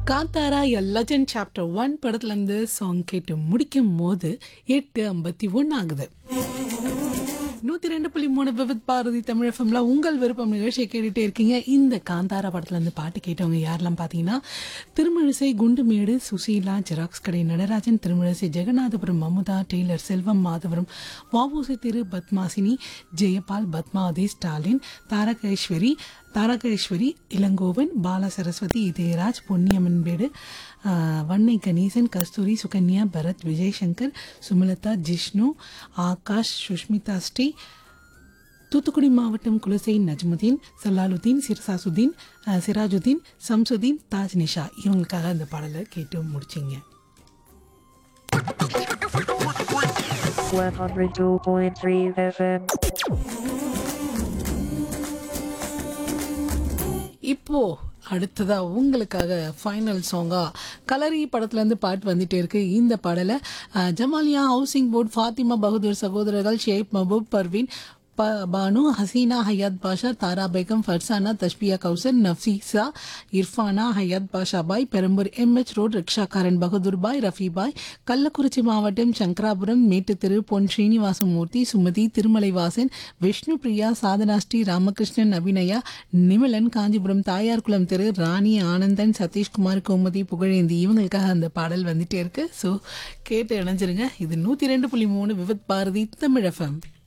Kantara legend chapter one படத்துலேருந்து song கேட்டு முடிக்கும் போது எட்டு ஐம்பத்தி ஒன்று ஆகுது நூற்றி ரெண்டு புள்ளி மூணு விவித் பாரதி தமிழ் எஃப்எம்ல உங்கள் விருப்பம் நிகழ்ச்சியை கேட்டுட்டே இருக்கீங்க இந்த காந்தாரா படத்துலேருந்து பாட்டு கேட்டவங்க யாரெல்லாம் பார்த்தீங்கன்னா திருமிழிசை குண்டுமேடு சுசீலா ஜெராக்ஸ் கடை நடராஜன் திருமிழிசை ஜெகநாதபுரம் மமுதா டெய்லர் செல்வம் மாதவரம் வாவூசி திரு பத்மாசினி ஜெயபால் பத்மாவதி ஸ்டாலின் தாரகேஸ்வரி தாரகேஸ்வரி இளங்கோவன் பால சரஸ்வதி இதயராஜ் பொன்னியம்மன்பேடு ஆஹ், வன்னை கணேசன் கஸ்தூரி சுகன்யா பரத் விஜய்சங்கர் சுமலதா ஜிஷ்ணு ஆகாஷ் சுஷ்மிதா ஸ்ரீ தூத்துக்குடி மாவட்டம் குலசை நஜ்முதீன் சல்லாலுதீன் சிர்சாசுதீன் ஆஹ், சிராஜுதீன் சம்சுதீன் தாஜ் நிஷா இவங்களுக்காக அந்த பாடலை கேட்டு முடிச்சிங்க 102.3 FM. இப்போ அடுத்ததா உங்களுக்காக ஃபைனல் சாங்கா கலரி படத்துலேருந்து பாட்டு வந்துட்டே இருக்கு இந்த பாடலை அஹ், ஜமாலியா ஹவுசிங் போர்டு ஃபாத்திமா பகதூர் சகோதரர்கள் ஷேப் மபூப் பர்வீன் ப பானு ஹசீனா ஹயாத் பாஷா தாரா பேகம் ஃபர்சானா தஷ்பியா கௌசர் நஃபீஸா இர்ஃபானா ஹயாத் பாஷா பாய் பெரம்பூர் எம்எச் ரோட் ரிக்ஷாக்காரன் பகதூர் பாய் ரஃபி பாய் கள்ளக்குறிச்சி மாவட்டம் சங்கராபுரம் மேட்டுத்தெரு பொன் ஸ்ரீனிவாசமூர்த்தி சுமதி திருமலைவாசன் விஷ்ணு பிரியா சாதனா ஸ்ரீ ராமகிருஷ்ணன் அபிநயா நிமலன் காஞ்சிபுரம் தாயார்குளம் தெரு ராணி ஆனந்தன் சதீஷ்குமார் கோமதி புகழேந்தி இவங்களுக்காக அந்த பாடல் வந்துட்டே இருக்கு ஸோ கேட்டு இணைஞ்சிருங்க இது நூற்றி ரெண்டு புள்ளி மூணு விவித் பாரதி தமிழ் எஃப்எம்